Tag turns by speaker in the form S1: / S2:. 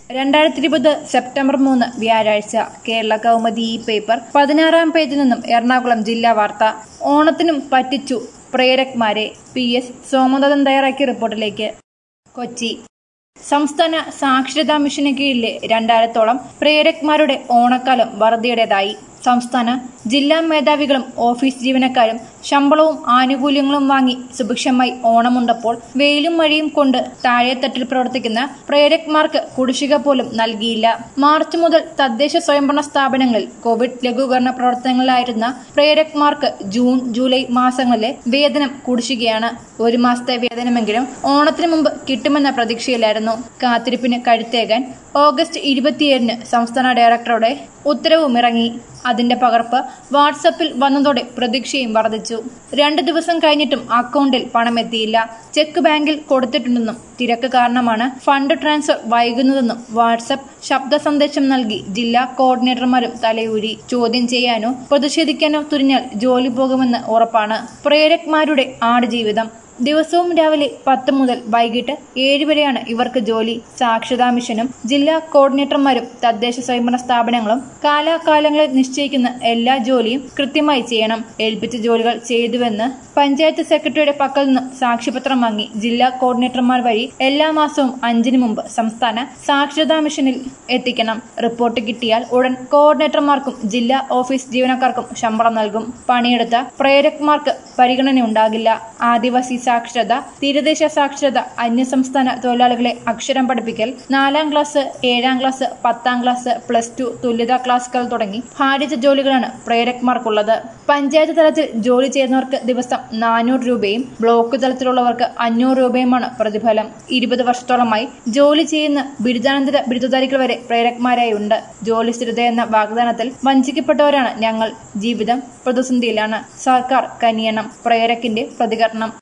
S1: രണ്ടായിരത്തി ഇരുപത് സെപ്റ്റംബർ മൂന്ന് വ്യാഴാഴ്ച കേരള കൗമുദി ഈ പേപ്പർ പതിനാറാം പേജിൽ നിന്നും എറണാകുളം ജില്ലാ വാർത്ത ഓണത്തിനും പറ്റിച്ചു പ്രേരക്മാരെ പി എസ് സോമനാഥൻ തയ്യാറാക്കിയ റിപ്പോർട്ടിലേക്ക് കൊച്ചി സംസ്ഥാന സാക്ഷരതാ മിഷന് കീഴിലെ രണ്ടായിരത്തോളം പ്രേരക്മാരുടെ ഓണക്കാലം വറുതിയുടേതായി സംസ്ഥാന ജില്ലാ മേധാവികളും ഓഫീസ് ജീവനക്കാരും ശമ്പളവും ആനുകൂല്യങ്ങളും വാങ്ങി സുഭിക്ഷമായി ഓണമുണ്ടപ്പോൾ വെയിലും മഴയും കൊണ്ട് താഴെത്തട്ടിൽ പ്രവർത്തിക്കുന്ന പ്രേരക്മാർക്ക് കുടിശ്ശിക പോലും നൽകിയില്ല മാർച്ച് മുതൽ തദ്ദേശ സ്വയംഭരണ സ്ഥാപനങ്ങളിൽ കോവിഡ് ലഘൂകരണ പ്രവർത്തനങ്ങളിലായിരുന്ന പ്രേരക്മാർക്ക് ജൂൺ ജൂലൈ മാസങ്ങളിലെ വേതനം കുടിശ്ശികയാണ് ഒരു മാസത്തെ വേതനമെങ്കിലും ഓണത്തിന് മുമ്പ് കിട്ടുമെന്ന പ്രതീക്ഷയിലായിരുന്നു കാത്തിരിപ്പിന് കഴുത്തേകാൻ ഓഗസ്റ്റ് ഇരുപത്തിയേഴിന് സംസ്ഥാന ഡയറക്ടറുടെ ഉത്തരവും ഇറങ്ങി അതിന്റെ പകർപ്പ് വാട്സപ്പിൽ വന്നതോടെ പ്രതീക്ഷയും വർദ്ധിച്ചു രണ്ടു ദിവസം കഴിഞ്ഞിട്ടും അക്കൗണ്ടിൽ പണം എത്തിയില്ല ചെക്ക് ബാങ്കിൽ കൊടുത്തിട്ടുണ്ടെന്നും തിരക്ക് കാരണമാണ് ഫണ്ട് ട്രാൻസ്ഫർ വൈകുന്നതെന്നും വാട്സപ്പ് ശബ്ദ സന്ദേശം നൽകി ജില്ലാ കോർഡിനേറ്റർമാരും തലയൂരി ചോദ്യം ചെയ്യാനോ പ്രതിഷേധിക്കാനോ തുനിഞ്ഞാൽ ജോലി പോകുമെന്ന് ഉറപ്പാണ് പ്രേരക്മാരുടെ ആടുജീവിതം ദിവസവും രാവിലെ പത്ത് മുതൽ വൈകിട്ട് ഏഴ് വരെയാണ് ഇവർക്ക് ജോലി സാക്ഷരതാ മിഷനും ജില്ലാ കോർഡിനേറ്റർമാരും തദ്ദേശ സ്വയംഭരണ സ്ഥാപനങ്ങളും കാലാകാലങ്ങളിൽ നിശ്ചയിക്കുന്ന എല്ലാ ജോലിയും കൃത്യമായി ചെയ്യണം ഏൽപ്പിച്ച ജോലികൾ ചെയ്തുവെന്ന് പഞ്ചായത്ത് സെക്രട്ടറിയുടെ പക്കൽ നിന്നും സാക്ഷ്യപത്രം വാങ്ങി ജില്ലാ കോർഡിനേറ്റർമാർ വഴി എല്ലാ മാസവും അഞ്ചിന് മുമ്പ് സംസ്ഥാന സാക്ഷരതാ മിഷനിൽ എത്തിക്കണം റിപ്പോർട്ട് കിട്ടിയാൽ ഉടൻ കോർഡിനേറ്റർമാർക്കും ജില്ലാ ഓഫീസ് ജീവനക്കാർക്കും ശമ്പളം നൽകും പണിയെടുത്ത പ്രേരക്മാർക്ക് പരിഗണന ഉണ്ടാകില്ല ആദിവാസി സാക്ഷരത തീരദേശ സാക്ഷരത അന്യസംസ്ഥാന തൊഴിലാളികളെ അക്ഷരം പഠിപ്പിക്കൽ നാലാം ക്ലാസ് ഏഴാം ക്ലാസ് പത്താം ക്ലാസ് പ്ലസ് ടു തുല്യതാ ക്ലാസുകൾ തുടങ്ങി ഭാരിച്ച ജോലികളാണ് പ്രേരക്മാർക്കുള്ളത് പഞ്ചായത്ത് തലത്തിൽ ജോലി ചെയ്യുന്നവർക്ക് ദിവസം നാനൂറ് രൂപയും ബ്ലോക്ക് തലത്തിലുള്ളവർക്ക് അഞ്ഞൂറ് രൂപയുമാണ് പ്രതിഫലം ഇരുപത് വർഷത്തോളമായി ജോലി ചെയ്യുന്ന ബിരുദാനന്തര ബിരുദധാരികൾ വരെ പ്രേരക്മാരായി ഉണ്ട് ജോലി സ്ഥിരത എന്ന വാഗ്ദാനത്തിൽ വഞ്ചിക്കപ്പെട്ടവരാണ് ഞങ്ങൾ ജീവിതം പ്രതിസന്ധിയിലാണ് സർക്കാർ കനിയണം പ്രേരക്കിന്റെ പ്രതികരണം